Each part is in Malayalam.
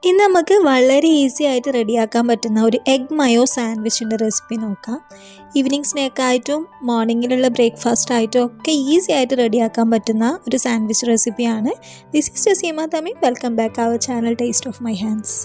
ഇന്ന് നമുക്ക് വളരെ ഈസി ആയിട്ട് റെഡിയാക്കാൻ പറ്റുന്ന ഒരു എഗ് മയോ സാൻഡ്വിച്ചിൻ്റെ റെസിപ്പി നോക്കാം ഈവനിങ് സ്നാക്കായിട്ടും മോർണിംഗിലുള്ള ബ്രേക്ക്ഫാസ്റ്റ് ആയിട്ടും ഒക്കെ ഈസി ആയിട്ട് റെഡിയാക്കാൻ പറ്റുന്ന ഒരു സാൻഡ്വിച്ച് റെസിപ്പിയാണ് ദിസ് ഇസ് ജസീമ തമി welcome back our channel taste of my hands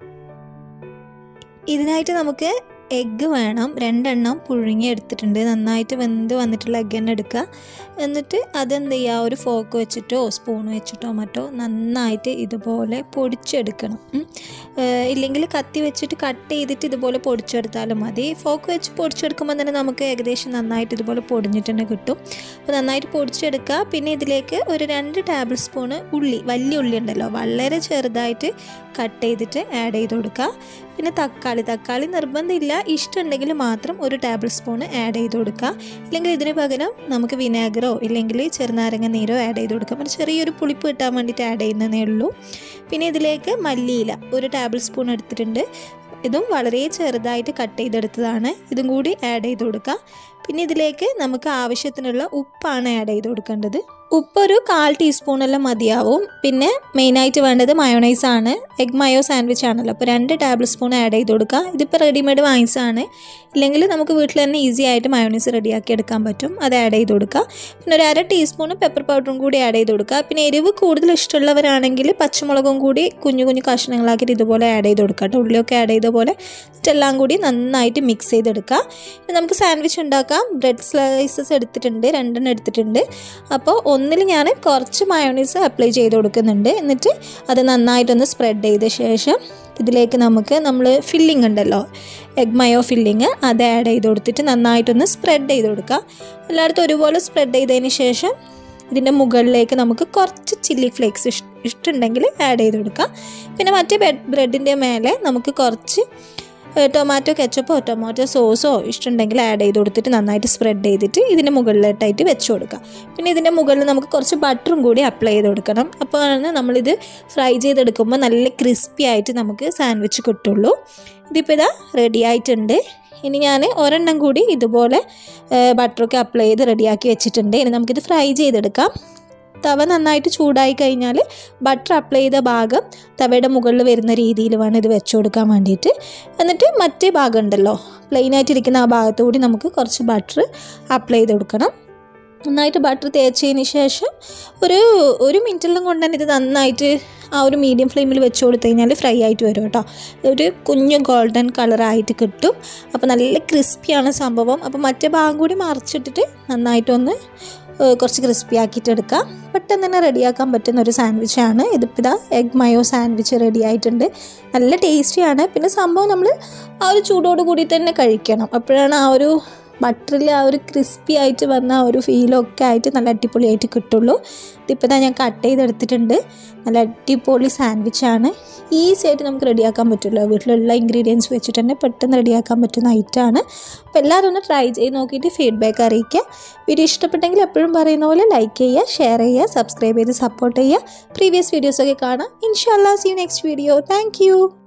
ഇതിനായിട്ട് നമുക്ക് എഗ്ഗ് വേണം രണ്ടെണ്ണം പുഴുങ്ങി എടുത്തിട്ടുണ്ട് നന്നായിട്ട് വെന്ത് വന്നിട്ടുള്ള എഗ്ഗ് തന്നെ എടുക്കുക എന്നിട്ട് അതെന്ത് ചെയ്യുക ഒരു ഫോക്ക് വെച്ചിട്ടോ സ്പൂൺ വെച്ചിട്ടോ മറ്റോ നന്നായിട്ട് ഇതുപോലെ പൊടിച്ചെടുക്കണം ഉം. ഏഹ് ഇല്ലെങ്കിൽ കത്തി വെച്ചിട്ട് കട്ട് ചെയ്തിട്ട് ഇതുപോലെ പൊടിച്ചെടുത്താലും മതി ഫോക്ക് വെച്ച് പൊടിച്ചെടുക്കുമ്പോൾ തന്നെ നമുക്ക് ഏകദേശം നന്നായിട്ട് ഇതുപോലെ പൊടിഞ്ഞിട്ട് തന്നെ കിട്ടും അപ്പോൾ നന്നായിട്ട് പൊടിച്ചെടുക്കുക പിന്നെ ഇതിലേക്ക് ഒരു രണ്ട് ടേബിൾ സ്പൂണ് ഉള്ളി വലിയ ഉള്ളി ഉണ്ടല്ലോ വളരെ ചെറുതായിട്ട് കട്ട് ചെയ്തിട്ട് ആഡ് ചെയ്ത് കൊടുക്കുക പിന്നെ തക്കാളി തക്കാളി നിർബന്ധമില്ല ഇഷ്ടമുണ്ടെങ്കിൽ മാത്രം ഒരു ടേബിൾ സ്പൂണ് ആഡ് ചെയ്ത് കൊടുക്കുക ഇല്ലെങ്കിൽ ഇതിന് പകരം നമുക്ക് വിനാഗറോ ഇല്ലെങ്കിൽ ചെറുനാരങ്ങ നീരോ ആഡ് ചെയ്ത് കൊടുക്കാം ഒരു ചെറിയൊരു പുളിപ്പ് കിട്ടാൻ വേണ്ടിയിട്ട് ആഡ് ചെയ്യുന്നതേ ഉള്ളൂ പിന്നെ ഇതിലേക്ക് മല്ലിയില ഒരു ടേബിൾ സ്പൂൺ എടുത്തിട്ടുണ്ട് ഇതും വളരെ ചെറുതായിട്ട് കട്ട് ചെയ്തെടുത്തതാണ് ഇതും കൂടി ആഡ് ചെയ്ത് കൊടുക്കുക പിന്നെ ഇതിലേക്ക് നമുക്ക് ആവശ്യത്തിനുള്ള ഉപ്പാണ് ആഡ് ചെയ്ത് കൊടുക്കേണ്ടത് ഉപ്പൊരു കാൽ ടീസ്പൂണെല്ലാം മതിയാവും പിന്നെ മെയിനായിട്ട് വേണ്ടത് മയോണൈസ് ആണ് എഗ് മയോ സാൻഡ്വിച്ച് ആണല്ലോ അപ്പോൾ രണ്ട് ടേബിൾ സ്പൂൺ ആഡ് ചെയ്ത് കൊടുക്കുക ഇതിപ്പോൾ റെഡിമെയ്ഡ് വാങ്ങിച്ചതാണ് ഇല്ലെങ്കിൽ നമുക്ക് വീട്ടിൽ തന്നെ ഈസി ആയിട്ട് മയോണൈസ് റെഡിയാക്കി എടുക്കാൻ പറ്റും അത് ആഡ് ചെയ്ത് കൊടുക്കുക പിന്നെ ഒരു അര ടീസ്പൂൺ പെപ്പർ പൗഡറും കൂടി ആഡ് ചെയ്ത് കൊടുക്കുക പിന്നെ എരിവ് കൂടുതൽ ഇഷ്ടമുള്ളവരാണെങ്കിൽ പച്ചമുളകും കൂടി കുഞ്ഞു കുഞ്ഞു കഷ്ണങ്ങളാക്കിയിട്ട് ഇതുപോലെ ആഡ് ചെയ്ത് കൊടുക്കുക കേട്ടോ ഉള്ളിയൊക്കെ ആഡ് ചെയ്ത പോലെ ഇതെല്ലാം കൂടി നന്നായിട്ട് മിക്സ് ചെയ്തെടുക്കുക ഇനി നമുക്ക് സാൻഡ്വിച്ച് ഉണ്ടാക്കാം ബ്രെഡ് സ്ലൈസസ് എടുത്തിട്ടുണ്ട് രണ്ടെണ്ണം എടുത്തിട്ടുണ്ട് അപ്പോൾ ഒന്നിൽ ഞാൻ കുറച്ച് മയോണൈസ് അപ്ലൈ ചെയ്ത് കൊടുക്കുന്നുണ്ട് എന്നിട്ട് അത് നന്നായിട്ടൊന്ന് സ്പ്രെഡ് ചെയ്ത ശേഷം ഇതിലേക്ക് നമുക്ക് നമ്മൾ ഫില്ലിംഗ് ഉണ്ടല്ലോ എഗ് മയോ ഫില്ലിങ് അത് ആഡ് ചെയ്ത് കൊടുത്തിട്ട് നന്നായിട്ടൊന്ന് സ്പ്രെഡ് ചെയ്ത് കൊടുക്കുക എല്ലായിടത്തും ഒരുപോലെ സ്പ്രെഡ് ചെയ്തതിന് ശേഷം ഇതിൻ്റെ മുകളിലേക്ക് നമുക്ക് കുറച്ച് ചില്ലി ഫ്ലേക്സ് ഇഷ് ഇഷ്ടമുണ്ടെങ്കിൽ ആഡ് ചെയ്ത് കൊടുക്കുക പിന്നെ മറ്റേ ബ്രെഡിൻ്റെ മേലെ നമുക്ക് കുറച്ച് ഏഹ് ടൊമാറ്റോ കെച്ചപ്പോ ടൊമാറ്റോ സോസോ ഇഷ്ടമുണ്ടെങ്കിൽ ആഡ് ചെയ്ത് കൊടുത്തിട്ട് നന്നായിട്ട് സ്പ്രെഡ് ചെയ്തിട്ട് ഇതിൻ്റെ മുകളിലോട്ടായിട്ട് വെച്ച് കൊടുക്കുക പിന്നെ ഇതിൻ്റെ മുകളിൽ നമുക്ക് കുറച്ച് ബട്ടറും കൂടി അപ്ലൈ ചെയ്ത് കൊടുക്കണം അപ്പോഴാണ് നമ്മളിത് ഫ്രൈ ചെയ്തെടുക്കുമ്പോൾ നല്ല ക്രിസ്പി ആയിട്ട് നമുക്ക് സാൻഡ്വിച്ച് കിട്ടുള്ളൂ ഇതിപ്പോൾ ഇതാ റെഡി ആയിട്ടുണ്ട് ഇനി ഞാൻ ഒരെണ്ണം കൂടി ഇതുപോലെ ബട്ടറൊക്കെ അപ്ലൈ ചെയ്ത് റെഡിയാക്കി വെച്ചിട്ടുണ്ട് ഇനി നമുക്കിത് ഫ്രൈ ചെയ്തെടുക്കാം തവ നന്നായിട്ട് ചൂടായി കഴിഞ്ഞാൽ ബട്ടർ അപ്ലൈ ചെയ്ത ഭാഗം തവയുടെ മുകളിൽ വരുന്ന രീതിയിൽ വേണം ഇത് വെച്ച് കൊടുക്കാൻ വേണ്ടിയിട്ട് എന്നിട്ട് മറ്റേ ഭാഗം ഉണ്ടല്ലോ പ്ലെയിൻ ആയിട്ടിരിക്കുന്ന ആ ഭാഗത്തു കൂടി നമുക്ക് കുറച്ച് ബട്ടർ അപ്ലൈ ചെയ്ത് കൊടുക്കണം നന്നായിട്ട് ബട്ടർ തേച്ചതിന് ശേഷം ഒരു ഒരു മിനിറ്റെല്ലാം കൊണ്ട് തന്നെ ഇത് നന്നായിട്ട് ആ ഒരു മീഡിയം ഫ്ലെയിമിൽ വെച്ച് കൊടുത്തു കഴിഞ്ഞാൽ ഫ്രൈ ആയിട്ട് വരും കേട്ടോ ഒരു കുഞ്ഞു ഗോൾഡൻ കളറായിട്ട് കിട്ടും അപ്പോൾ നല്ല ക്രിസ്പിയാണ് സംഭവം അപ്പോൾ മറ്റേ ഭാഗം കൂടി മറിച്ചിട്ടിട്ട് നന്നായിട്ടൊന്ന് ഏഹ് കുറച്ച് ക്രിസ്പി ആക്കിയിട്ട് എടുക്കാം പെട്ടെന്ന് തന്നെ റെഡിയാക്കാൻ പറ്റുന്ന ഒരു സാൻഡ്വിച്ചാണ് ഇതിപ്പോൾ ഇതാ എഗ് മയോ സാൻഡ്വിച്ച് റെഡി ആയിട്ടുണ്ട് നല്ല ടേസ്റ്റിയാണ് പിന്നെ സംഭവം നമ്മൾ ആ ഒരു ചൂടോട് കൂടി തന്നെ കഴിക്കണം അപ്പോഴാണ് ആ ഒരു ബട്ടറിൽ ആ ഒരു ക്രിസ്പി ആയിട്ട് വന്ന ആ ഒരു ഫീലൊക്കെ ആയിട്ട് നല്ല അടിപൊളിയായിട്ട് കിട്ടുള്ളൂ ഇതിപ്പോൾ ഇതാ ഞാൻ കട്ട് ചെയ്തെടുത്തിട്ടുണ്ട് നല്ല അടിപൊളി സാൻഡ്വിച്ചാണ് ഈസി ആയിട്ട് നമുക്ക് റെഡിയാക്കാൻ പറ്റുമല്ലോ വീട്ടിലുള്ള ഇൻഗ്രീഡിയൻസ് വെച്ചിട്ട് തന്നെ പെട്ടെന്ന് റെഡിയാക്കാൻ പറ്റുന്ന ഐറ്റമാണ് അപ്പോൾ എല്ലാവരും ഒന്ന് ട്രൈ ചെയ്ത് നോക്കിയിട്ട് ഫീഡ്ബാക്ക് അറിയിക്കുക വീഡിയോ ഇഷ്ടപ്പെട്ടെങ്കിൽ എപ്പോഴും പറയുന്ന പോലെ ലൈക്ക് ചെയ്യുക ഷെയർ ചെയ്യുക സബ്സ്ക്രൈബ് ചെയ്ത് സപ്പോർട്ട് ചെയ്യുക പ്രീവിയസ് വീഡിയോസൊക്കെ കാണാം ഇൻഷാല്ലാ സീ നെക്സ്റ്റ് വീഡിയോ താങ്ക്